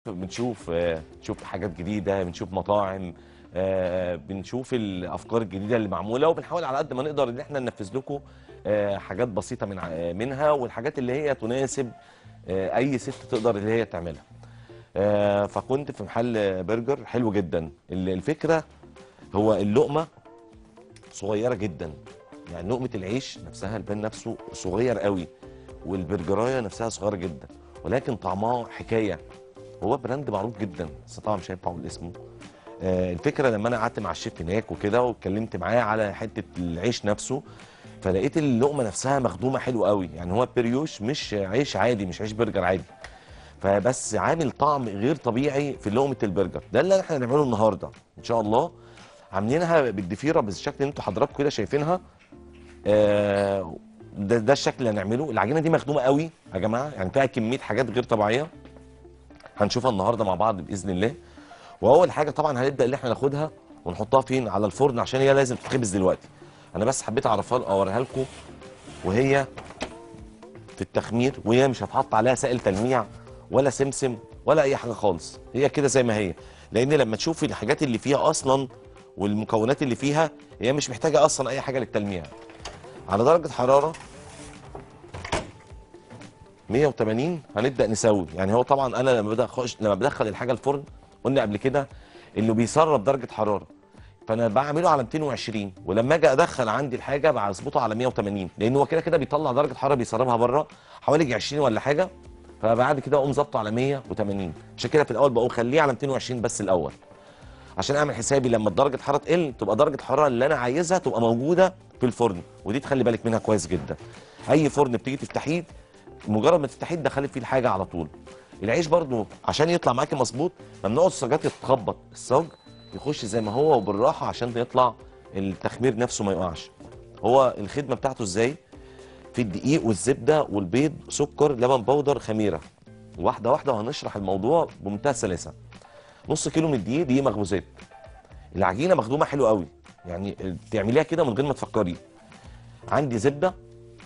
بنشوف آه، بنشوف حاجات جديده بنشوف مطاعم آه، بنشوف الافكار الجديده اللي معموله وبنحاول على قد ما نقدر ان احنا ننفذ لكم آه، حاجات بسيطه من ع- منها والحاجات اللي هي تناسب آه، اي ست تقدر اللي هي تعملها آه، فكنت في محل برجر حلو جدا ال- الفكره هو اللقمه صغيره جدا يعني لقمه العيش نفسها البان نفسه صغير قوي والبرجرايه نفسها صغيره جدا ولكن طعمها حكايه هو براند معروف جدا بس طبعا مش هينفع اقول اسمه آه، الفكره لما انا قعدت مع الشيف هناك وكده واتكلمت معاه على حته العيش نفسه فلقيت اللقمه نفسها مخدومه حلو قوي يعني هو بريوش مش عيش عادي مش عيش برجر عادي فبس عامل طعم غير طبيعي في لقمه البرجر ده اللي احنا هنعمله النهارده ان شاء الله عاملينها بالضفيره بالشكل اللي انتوا حضراتكم كده شايفينها آه، ده ده الشكل اللي هنعمله العجينه دي مخدومه قوي يا جماعه يعني فيها كميه حاجات غير طبيعيه هنشوفها النهارده مع بعض باذن الله واول حاجه طبعا هنبدا اللي احنا ناخدها ونحطها فين على الفرن عشان هي لازم تتخبز دلوقتي انا بس حبيت اعرفها اوريها لكم وهي في التخمير وهي مش هتحط عليها سائل تلميع ولا سمسم ولا اي حاجه خالص هي كده زي ما هي لان لما تشوفي الحاجات اللي فيها اصلا والمكونات اللي فيها هي مش محتاجه اصلا اي حاجه للتلميع على درجه حراره 180 هنبدا نسوي يعني هو طبعا انا لما بدأ أخش لما بدخل الحاجه الفرن قلنا قبل كده انه بيسرب درجه حراره فانا بعمله على 220 ولما اجي ادخل عندي الحاجه بظبطها على 180 لان هو كده كده بيطلع درجه حراره بيسربها بره حوالي 20 ولا حاجه فبعد كده اقوم ظابطه على 180 عشان كده في الاول بقوم خليه على 220 بس الاول عشان اعمل حسابي لما درجه الحراره تقل تبقى درجه الحراره اللي انا عايزها تبقى موجوده في الفرن ودي تخلي بالك منها كويس جدا اي فرن بتيجي تفتحيه مجرد ما تفتحيه تدخلي فيه الحاجه على طول العيش برضو عشان يطلع معاكي مظبوط ممنوع الصاجات تتخبط الصاج يخش زي ما هو وبالراحه عشان يطلع التخمير نفسه ما يقعش هو الخدمه بتاعته ازاي في الدقيق والزبده والبيض سكر لبن بودر خميره واحده واحده وهنشرح الموضوع بمنتهى السلاسه نص كيلو من الدقيق دقيق مخبوزات العجينه مخدومه حلو قوي يعني تعمليها كده من غير ما تفكري عندي زبده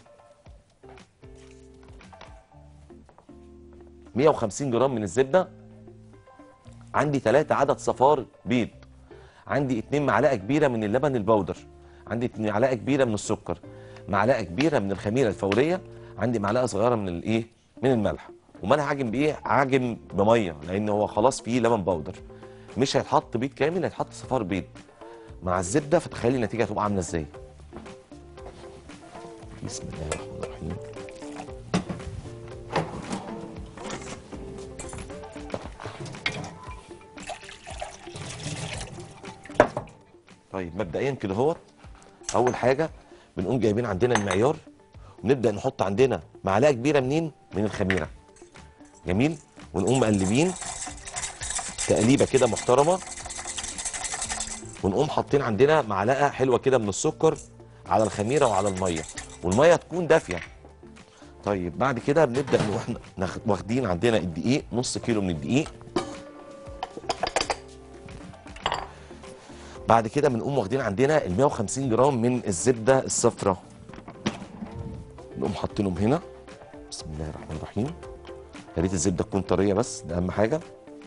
150 جرام من الزبده عندي 3 عدد صفار بيض عندي 2 معلقه كبيره من اللبن البودر عندي 2 معلقه كبيره من السكر معلقه كبيره من الخميره الفوريه عندي معلقه صغيره من الايه من الملح وملح عاجن بايه عاجن بميه لان هو خلاص فيه لبن بودر مش هيتحط بيض كامل هيتحط صفار بيض مع الزبده فتخيلي النتيجه هتبقى عامله ازاي بسم الله الرحمن الرحيم طيب مبدئيا كده اهوت اول حاجه بنقوم جايبين عندنا المعيار ونبدا نحط عندنا معلقه كبيره منين من الخميره جميل ونقوم مقلبين تقليبه كده محترمه ونقوم حاطين عندنا معلقه حلوه كده من السكر على الخميره وعلى الميه والميه تكون دافيه طيب بعد كده بنبدا نروح ناخد- واخدين عندنا الدقيق نص كيلو من الدقيق بعد كده بنقوم واخدين عندنا ال 150 جرام من الزبده الصفراء نقوم حاطينهم هنا بسم الله الرحمن الرحيم يا ريت الزبده تكون طريه بس ده اهم حاجه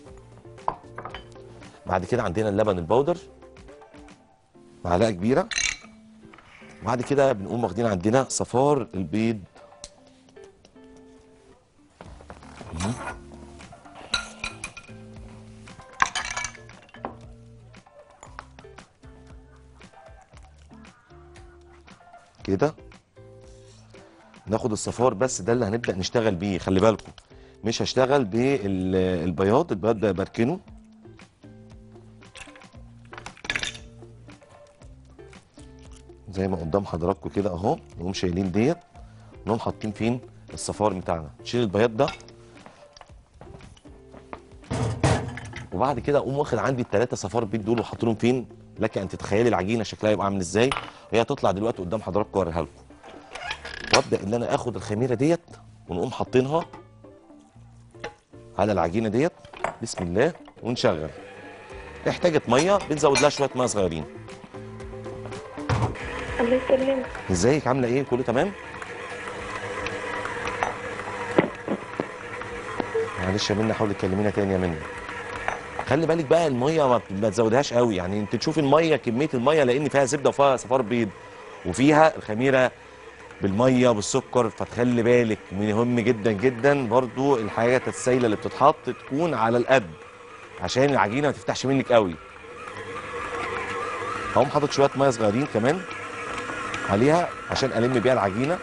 بعد كده عندنا اللبن البودر معلقه كبيره بعد كده بنقوم واخدين عندنا صفار البيض مم. كده ناخد الصفار بس ده اللي هنبدأ نشتغل بيه خلي بالكم مش هشتغل بالبياض البياض ده بركنه زي ما قدام حضراتكم كده اهو نقوم شايلين ديت نقوم حاطين فين الصفار بتاعنا نشيل البياض ده وبعد كده اقوم واخد عندي الثلاثه صفار بيض دول وحاططهم فين لك ان تتخيلي العجينه شكلها يبقى عامل ازاي وهي هتطلع دلوقتي قدام حضراتكم اوريها لكم وابدا ان انا اخد الخميره ديت ونقوم حاطينها على العجينه ديت بسم الله ونشغل احتاجت ميه بنزود لها شويه ميه صغيرين الله يسلمك ازيك عامله ايه كله تمام معلش يا منى حاولي تكلمينا تاني يا منى خلي بالك بقى الميه ما, ما تزودهاش قوي يعني انت تشوفي الميه كميه الميه لان فيها زبده وفيها صفار بيض وفيها الخميره بالميه بالسكر فتخلي بالك مهم جدا جدا برضو الحاجات السايله اللي بتتحط تكون على القد عشان العجينه ما تفتحش منك قوي هقوم حاطط شويه ميه صغيرين كمان عليها عشان الم بيها العجينه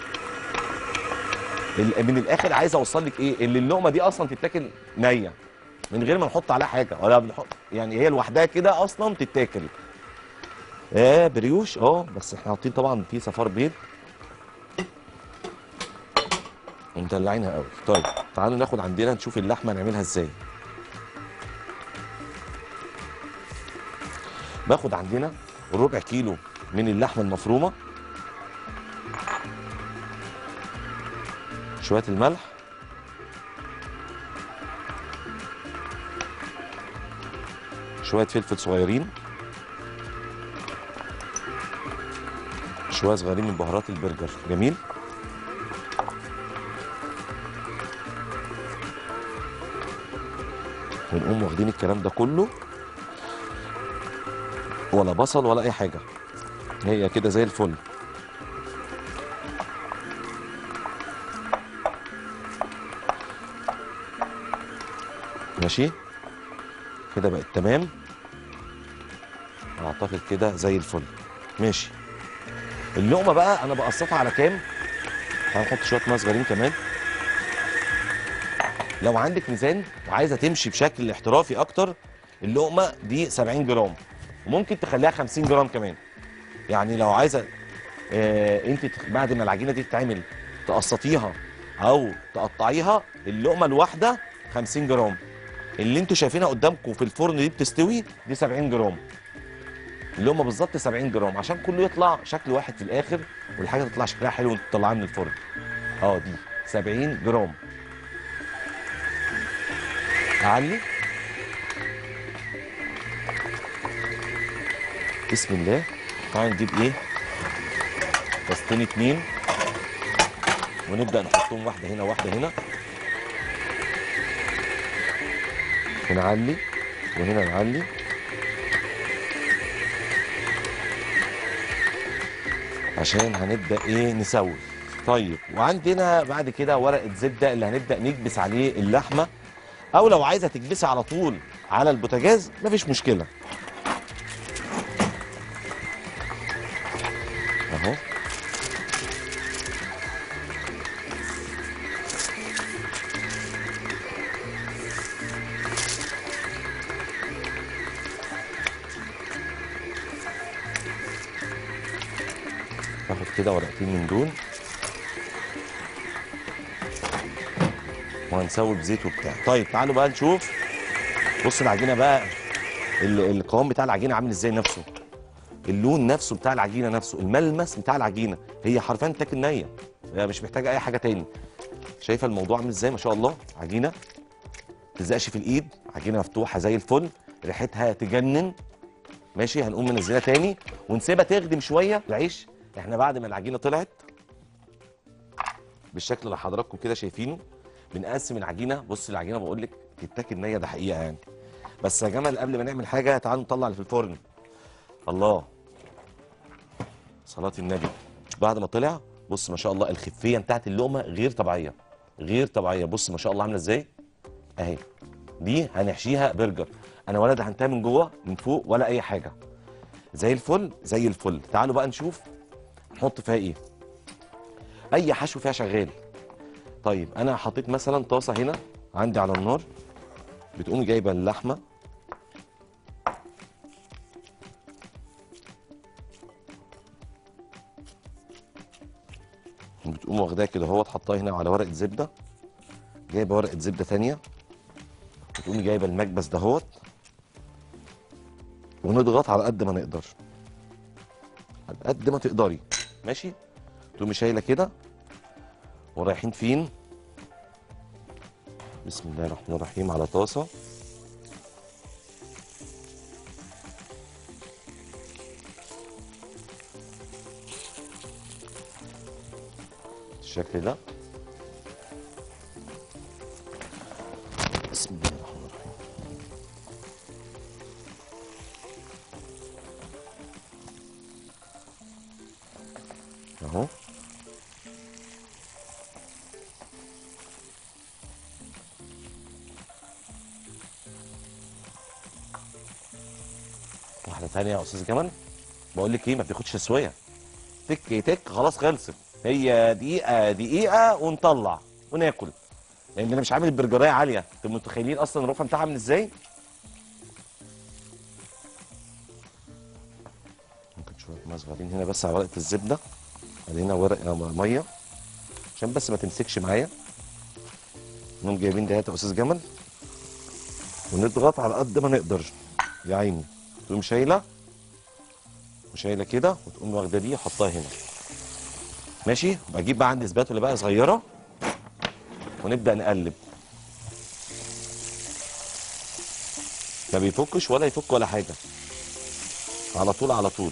ال- من الاخر عايز اوصل لك ايه اللي اللقمه دي اصلا تتاكل نيه من غير ما نحط عليها حاجه ولا بنحط يعني هي لوحدها كده اصلا تتاكل اه بريوش اه بس احنا حاطين طبعا في صفار بيض ومدلعينها قوي طيب تعالوا ناخد عندنا نشوف اللحمه نعملها ازاي باخد عندنا ربع كيلو من اللحمه المفرومه شويه الملح شويه فلفل صغيرين شويه صغيرين من بهارات البرجر جميل ونقوم واخدين الكلام ده كله ولا بصل ولا اي حاجه هي كده زي الفل ماشي كده بقت تمام اعتقد كده زي الفل ماشي اللقمه بقى انا بقسطها على كام هنحط شويه ميه صغيرين كمان لو عندك ميزان وعايزه تمشي بشكل احترافي اكتر اللقمه دي 70 جرام وممكن تخليها 50 جرام كمان يعني لو عايزه آه انت تخ- بعد ما العجينه دي تتعمل تقسطيها او تقطعيها اللقمه الواحده 50 جرام اللي انتوا شايفينها قدامكم في الفرن دي بتستوي دي 70 جرام اللقمه بالظبط 70 جرام عشان كله يطلع شكل واحد في الاخر والحاجه تطلع شكلها حلو وانت تطلعها من الفرن اه دي 70 جرام اعلي بسم الله تعالوا نجيب ايه طاستين اتنين ونبدا نحطهم واحده هنا واحده هنا ونعلي وهنا نعلي عشان هنبدا ايه نسوي طيب وعندنا بعد كده ورقه زبده اللي هنبدا نكبس عليه اللحمه او لو عايزه تكبسي على طول على البوتاجاز مفيش مشكله اهو باخد كده ورقتين من دول وهنسوي بزيت وبتاع طيب تعالوا بقى نشوف بص العجينه بقى ال- القوام بتاع العجينه عامل ازاي نفسه اللون نفسه بتاع العجينه نفسه الملمس بتاع العجينه هي حرفيا تاكل نيه هي مش محتاجه اي حاجه تاني شايفه الموضوع عامل ازاي ما شاء الله عجينه تلزقش في الايد عجينه مفتوحه زي الفل ريحتها تجنن ماشي هنقوم منزلها تاني ونسيبها تخدم شويه العيش احنا بعد ما العجينه طلعت بالشكل اللي حضراتكم كده شايفينه بنقسم العجينه بص العجينه بقول لك تتاكل نيه ده حقيقه يعني بس يا جمال قبل ما نعمل حاجه تعالوا نطلع اللي في الفرن الله صلاه النبي بعد ما طلع بص ما شاء الله الخفيه بتاعت اللقمه غير طبيعيه غير طبيعيه بص ما شاء الله عامله ازاي اهي دي هنحشيها برجر انا ولا دهنتها من جوه من فوق ولا اي حاجه زي الفل زي الفل تعالوا بقى نشوف نحط فيها ايه اي حشو فيها شغال طيب انا حطيت مثلا طاسه هنا عندي على النار بتقوم جايبه اللحمه بتقوم واخداها كده اهو حطها هنا على ورقه زبده جايبه ورقه زبده ثانيه بتقومي جايبه المكبس دهوت ونضغط على قد ما نقدر على قد ما تقدري ماشي تقومي شايله كده ورايحين فين بسم الله الرحمن الرحيم على طاسه بالشكل ده اهو واحدة تانية يا أستاذ جمال بقول لك إيه ما بتاخدش تسوية تك تك خلاص خلصت هي دقيقة دقيقة ونطلع وناكل لأن أنا مش عامل برجراية عالية أنتوا متخيلين أصلا الرفعة بتاعها عامل إزاي؟ ممكن شوية ميه صغيرين هنا بس على ورقة الزبدة علينا ورقة مية عشان بس ما تمسكش معايا نقوم جايبين دهيت يا أستاذ جمل ونضغط على قد ما نقدر يا عيني تقوم شايله وشايله كده وتقوم واخده دي حطها هنا ماشي بجيب بقى عندي سباتولا بقى صغيره ونبدا نقلب ما بيفكش ولا يفك ولا حاجه على طول على طول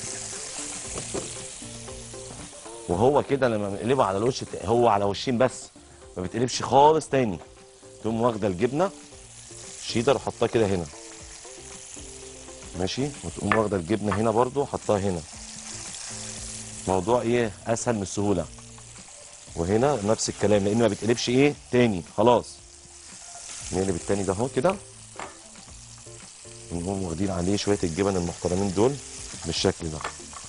وهو كده لما بنقلبه على الوش الت- هو على وشين بس ما بيتقلبش خالص تاني تقوم واخده الجبنه شيدر وحطها كده هنا ماشي وتقوم واخده الجبنه هنا برضو حطها هنا موضوع ايه اسهل من السهوله وهنا نفس الكلام لان ما بيتقلبش ايه تاني خلاص نقلب التاني ده اهو كده ونقوم واخدين عليه شويه الجبن المحترمين دول بالشكل ده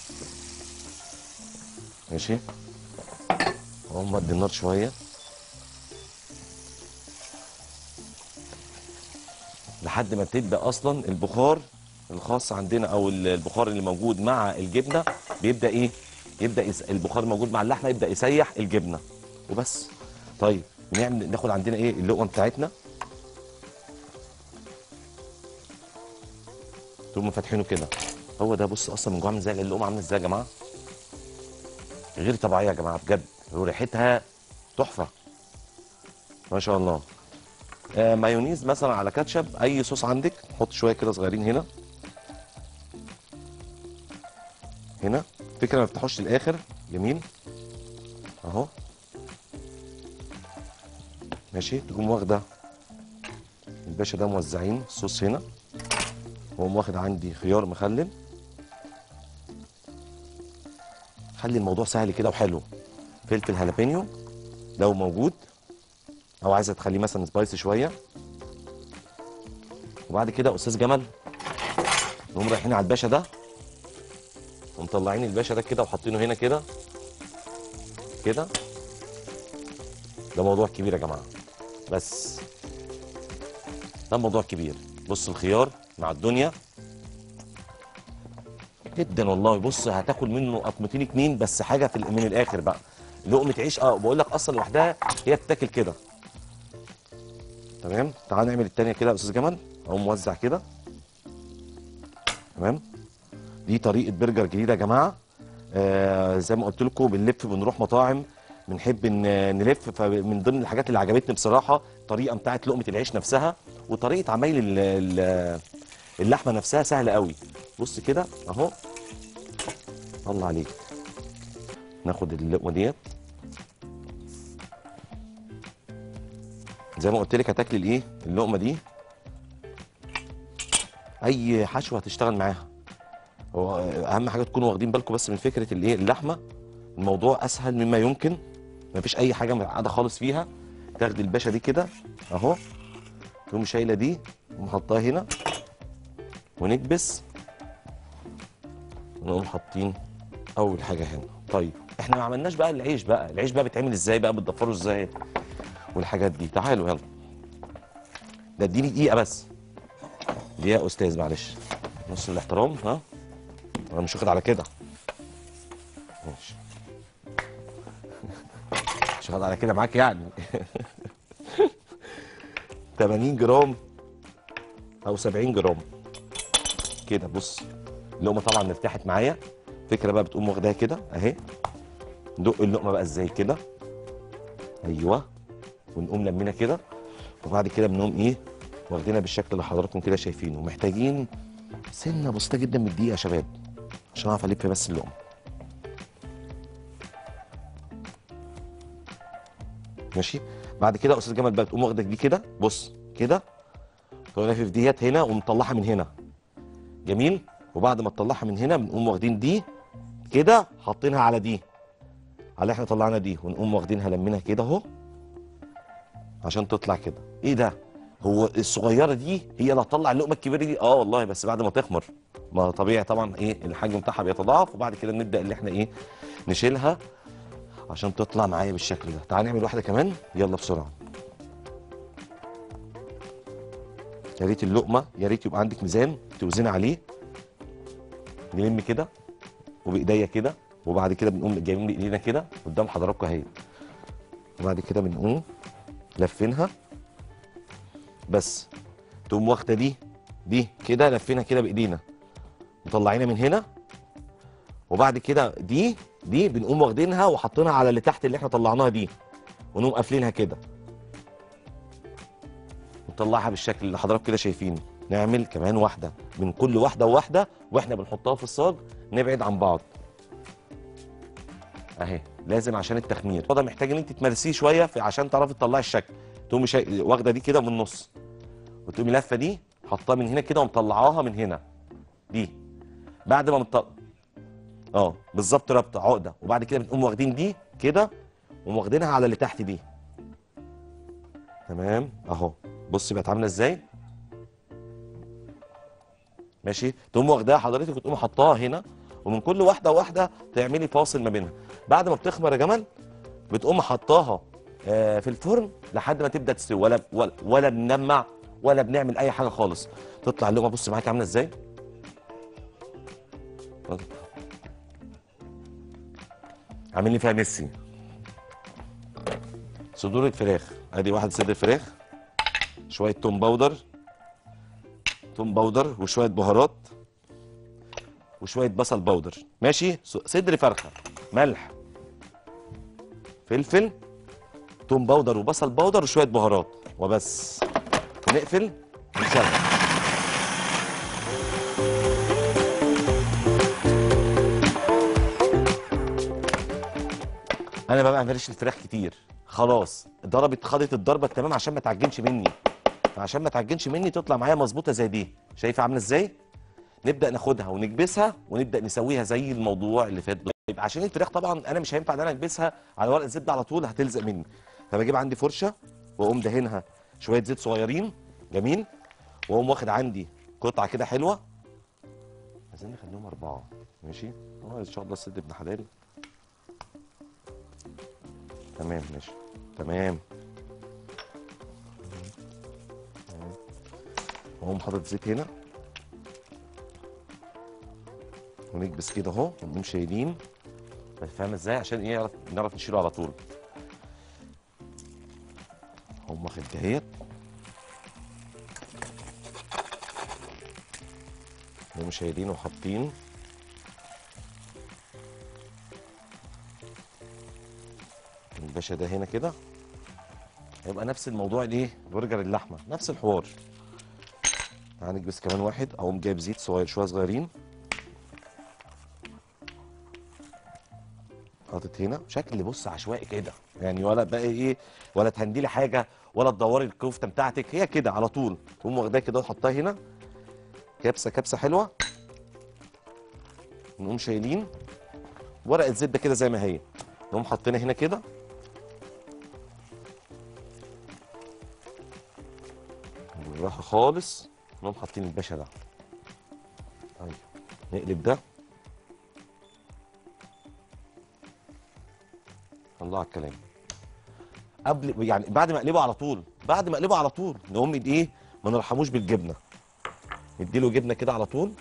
ماشي اقوم مد النار شويه لحد ما تبدا اصلا البخار الخاص عندنا او ال- البخار اللي موجود مع الجبنه بيبدا ايه يبدا يس... البخار الموجود مع اللحمه يبدا يسيح الجبنه وبس طيب نعمل ناخد عندنا ايه اللقمه بتاعتنا تقوم فاتحينه كده هو ده بص اصلا من جوه عامل ازاي اللقمه عامله ازاي يا جماعه غير طبيعيه يا جماعه بجد وريحتها تحفه ما شاء الله آه مايونيز مثلا على كاتشب اي صوص عندك حط شويه كده صغيرين هنا هنا فكره ما تفتحوش للاخر جميل اهو ماشي تقوم واخده الباشا ده موزعين الصوص هنا واقوم واخد عندي خيار مخلل خلي الموضوع سهل كده وحلو فلفل هالابينيو لو موجود او عايزه تخليه مثلا سبايسي شويه وبعد كده يا استاذ جمال نقوم رايحين على الباشا ده ومطلعين الباشا ده كده وحاطينه هنا كده كده ده موضوع كبير يا جماعه بس ده موضوع كبير بص الخيار مع الدنيا جدا والله بص هتاكل منه قطمتين اتنين بس حاجه في ال- من الاخر بقى لقمه عيش اه بقول لك اصلا لوحدها هي بتاكل كده تمام تعال نعمل التانية كده يا استاذ جمال اقوم موزع كده تمام دي طريقه برجر جديده يا جماعه آه زي ما قلت لكم بنلف بنروح مطاعم بنحب ان نلف فمن ضمن الحاجات اللي عجبتني بصراحه طريقه بتاعت لقمه العيش نفسها وطريقه عمايل ال- ال- اللحمه نفسها سهله قوي بص كده اهو الله عليك ناخد اللقمه ديت زي ما قلت لك هتاكلي الايه اللقمه دي اي حشوه هتشتغل معاها هو اهم حاجه تكونوا واخدين بالكم بس من فكره الايه اللحمه الموضوع اسهل مما يمكن مفيش اي حاجه معقده خالص فيها تاخدي الباشا دي كده اهو تقوم شايله دي ومحطها هنا ونكبس ونقوم حاطين اول حاجه هنا طيب احنا ما عملناش بقى العيش بقى العيش بقى بيتعمل ازاي بقى بتضفره ازاي والحاجات دي تعالوا يلا ده اديني دقيقه بس دقيقه يا استاذ معلش نص الاحترام ها انا مش واخد على كده ماشي مش واخد على كده معاك يعني 80 جرام او 70 جرام كده بص اللقمه طبعا ارتاحت معايا فكره بقى بتقوم واخداها كده اهي ندق اللقمه بقى ازاي كده ايوه ونقوم لمينا كده وبعد كده بنقوم ايه واخدينها بالشكل اللي حضراتكم كده شايفينه محتاجين سنه بسيطه جدا من الدقيقه يا شباب عشان اعرف الف بس اللقمه ماشي بعد كده يا استاذ جمال بقى تقوم واخدك دي كده بص كده تقوم لافف ديت هنا ومطلعها من هنا جميل وبعد ما تطلعها من هنا بنقوم واخدين دي كده حاطينها على دي على اللي احنا طلعنا دي ونقوم واخدينها لمينها كده اهو عشان تطلع كده ايه ده هو الصغيره دي هي اللي هتطلع اللقمه الكبيره دي اه والله بس بعد ما تخمر ما طبيعي طبعا ايه الحجم بتاعها بيتضاعف وبعد كده نبدا اللي احنا ايه نشيلها عشان تطلع معايا بالشكل ده تعال نعمل واحده كمان يلا بسرعه يا ريت اللقمه يا ريت يبقى عندك ميزان توزني عليه نلم كده وبايديا كده وبعد كده بنقوم جايبين بايدينا كده قدام حضراتكم اهي وبعد كده بنقوم لفينها بس تقوم واخده دي دي كده لفينها كده بايدينا مطلعينها من هنا وبعد كده دي دي بنقوم واخدينها وحاطينها على اللي تحت اللي احنا طلعناها دي ونقوم قافلينها كده نطلعها بالشكل اللي حضراتكم كده شايفينه نعمل كمان واحده من كل واحده وواحده واحنا بنحطها في الصاج نبعد عن بعض اهي لازم عشان التخمير ده محتاج ان انت تمارسيه شويه في عشان تعرفي تطلعي الشكل تقومي شا... واخده دي كده من النص وتقومي لافه دي حطها من هنا كده ومطلعاها من هنا دي بعد ما مطلع اه بالظبط رابطه عقده وبعد كده بنقوم واخدين دي كده وواخدينها على اللي تحت دي تمام اهو بصي بقت عامله ازاي ماشي تقوم واخداها حضرتك وتقوم حطاها هنا ومن كل واحده واحده تعملي فاصل ما بينها بعد ما بتخمر يا جمال بتقوم حطاها آه، في الفرن لحد ما تبدا تستوي ولا ولا, ولا بننمع ولا بنعمل اي حاجه خالص تطلع اللقمه بص معاك عامله ازاي عامل لي فيها ميسي صدور الفراخ ادي واحد صدر فراخ شويه توم باودر توم باودر وشويه بهارات وشويه بصل باودر ماشي س- صدر فرخه ملح فلفل توم باودر وبصل باودر وشويه بهارات وبس ونقفل ونشغل انا بقى ما بعملش الفراخ كتير خلاص ضربت خدت الضربه التمام عشان ما تعجنش مني فعشان ما تعجنش مني تطلع معايا مظبوطه زي دي شايفه عامله ازاي نبدا ناخدها ونكبسها ونبدا نسويها زي الموضوع اللي فات طيب عشان الفراخ طبعا انا مش هينفع ان انا اكبسها على ورق الزبده على طول هتلزق مني فبجيب عندي فرشه واقوم دهنها شويه زيت صغيرين جميل واقوم واخد عندي قطعه كده حلوه عايزين نخليهم اربعه ماشي اه ان شاء الله السد ابن حلال تمام ماشي تمام تمام. واقوم حاطط زيت هنا ونكبس كده اهو ونقوم شايلين فاهم ازاي عشان ايه يعرف نعرف نشيله على طول هم واخد دهيت نقوم شايلين وحاطين الباشا ده هنا كده هيبقى نفس الموضوع الايه برجر اللحمه نفس الحوار تعال نكبس كمان واحد اقوم جايب زيت صغير شويه صغيرين حاطط هنا شكل بص عشوائي كده يعني ولا بقى ايه ولا تهندلي حاجه ولا تدوري الكفته بتاعتك هي كده على طول تقوم واخداها كده وتحطها هنا كبسه كبسه حلوه نقوم شايلين ورقه زبده كده زي ما هي نقوم حاطينها هنا كده بالراحه خالص نقوم حاطين الباشا ده طيب نقلب ده الله على الكلام قبل يعني بعد ما اقلبه على طول بعد ما اقلبه على طول نقوم ايه ما نرحموش بالجبنه نديله جبنه كده على طول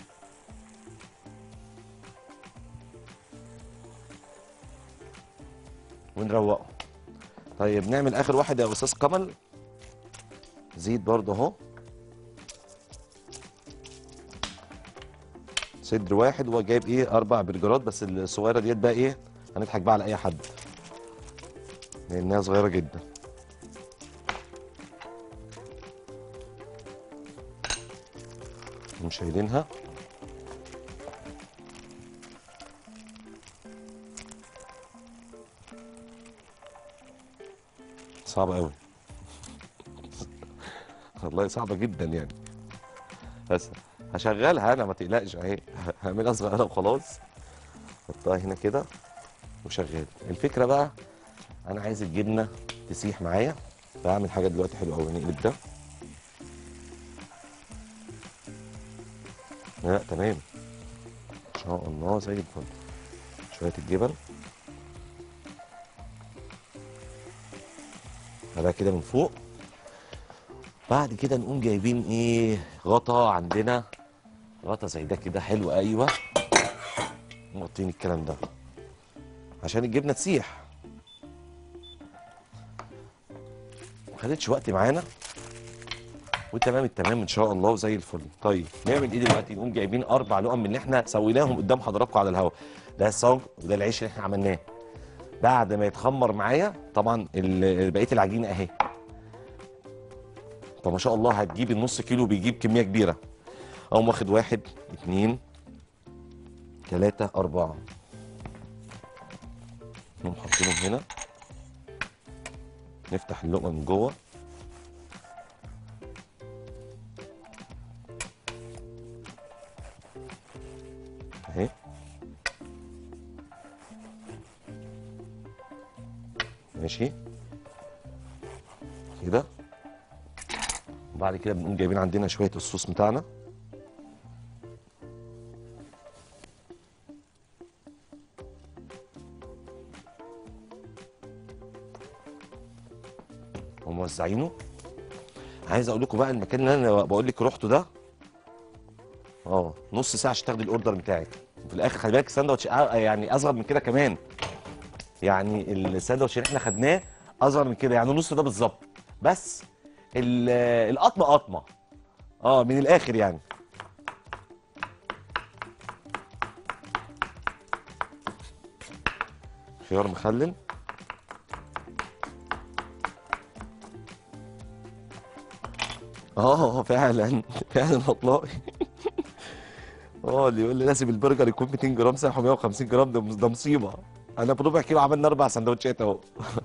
ونروقه طيب نعمل اخر واحد يا استاذ كمل زيت برضه اهو صدر واحد وهو جايب ايه اربع برجرات بس الصغيره ديت بقى ايه هنضحك بقى على اي حد لانها صغيره جدا نقوم شايلينها صعبة قوي والله صعبة جدا يعني بس هشغلها انا ما تقلقش اهي هعملها صغيرة وخلاص حطها هنا كده وشغال الفكره بقى انا عايز الجبنه تسيح معايا بعمل حاجه دلوقتي حلوه قوي نقلب ده لا تمام ان شاء الله زي الفل شويه الجبن ده كده من فوق بعد كده نقوم جايبين ايه غطا عندنا غطا زي ده كده حلو ايوه مغطين الكلام ده عشان الجبنه تسيح ما خدتش وقت معانا وتمام التمام ان شاء الله وزي الفل طيب نعمل ايه دلوقتي نقوم جايبين اربع لقم من اللي احنا سويناهم قدام حضراتكم على الهواء ده الصاج وده العيش اللي احنا عملناه بعد ما يتخمر معايا طبعا ال- بقيه العجينه اهي فما شاء الله هتجيب النص كيلو بيجيب كميه كبيره اقوم واخد واحد اتنين تلاته اربعه نقوم حاطينهم هنا نفتح اللقمه من جوه اهي ماشي كده وبعد كده بنقوم جايبين عندنا شويه الصوص بتاعنا وموزعينه عايز اقول لكم بقى المكان اللي انا بقول لك رحته ده اه نص ساعه عشان تاخدي الاوردر بتاعك وفي الاخر خلي بالك الساندوتش أ- يعني اصغر من كده كمان يعني الساندوتش اللي احنا خدناه اصغر من كده يعني نص ده بالظبط بس ال- القطمه قطمه اه من الاخر يعني خيار مخلل اه فعلا فعلا والله اه اللي يقول لي لازم البرجر يكون 200 جرام صح 150 جرام ده ده مصيبه انا بربع كيلو عملنا اربع سندوتشات اهو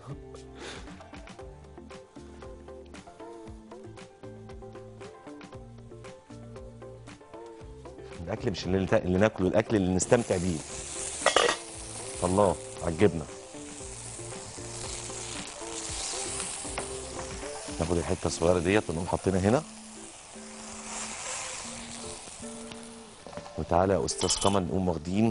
الاكل مش اللي, نتا- اللي ناكله الاكل اللي نستمتع بيه الله على الجبنه ناخد الحته الصغيره ديت ونقوم حاطينها هنا وتعالى يا استاذ قمر نقوم واخدين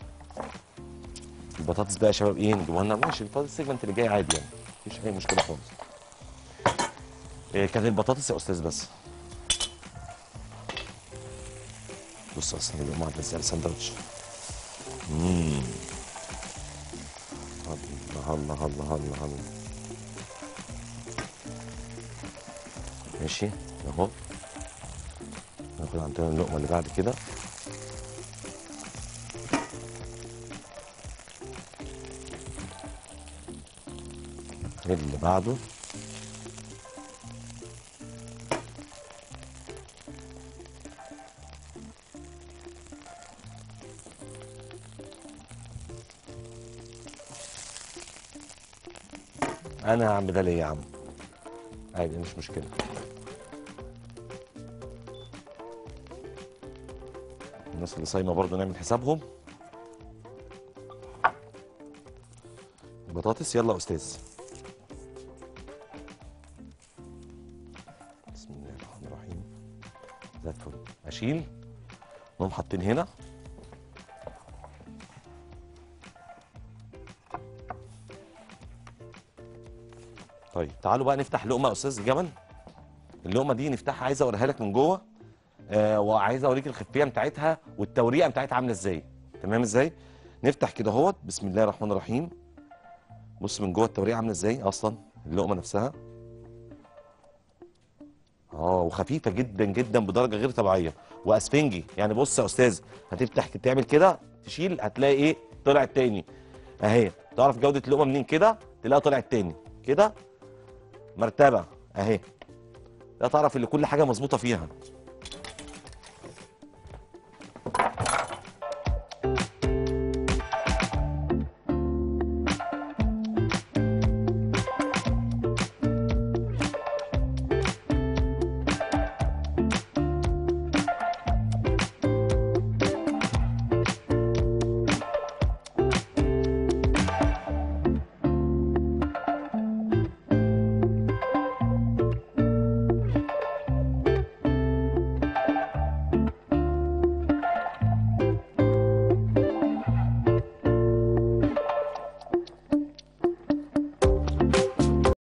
البطاطس بقى يا شباب ايه نجيبوها لنا ماشي البطاطس السيجمنت اللي جاي عادي يعني مفيش اي مشكله خالص إيه كانت البطاطس يا استاذ بس بص اصلا اليوم عامله ازاي الساندوتش امم الله الله الله الله الله ماشي اهو ناخد عندنا اللقمه اللي بعد كده اللي بعده انا هعمل ده ليه يا عم عادي مش مشكله الناس اللي صايمه برضه نعمل حسابهم البطاطس يلا يا استاذ بسم الله الرحمن الرحيم زي الفل اشيل نقوم حاطين هنا طيب تعالوا بقى نفتح لقمه يا استاذ جمل اللقمه دي نفتحها عايز اوريها لك من جوه آه وعايز اوريك الخفيه بتاعتها والتوريقه بتاعتها عامله ازاي تمام ازاي نفتح كده اهوت بسم الله الرحمن الرحيم بص من جوه التوريقه عامله ازاي اصلا اللقمه نفسها اه وخفيفه جدا جدا بدرجه غير طبيعيه واسفنجي يعني بص يا استاذ هتفتح تعمل كده تشيل هتلاقي ايه طلعت تاني اهي تعرف جوده اللقمه منين كده تلاقيها طلعت تاني كده مرتبه اهي ده تعرف اللي كل حاجه مظبوطه فيها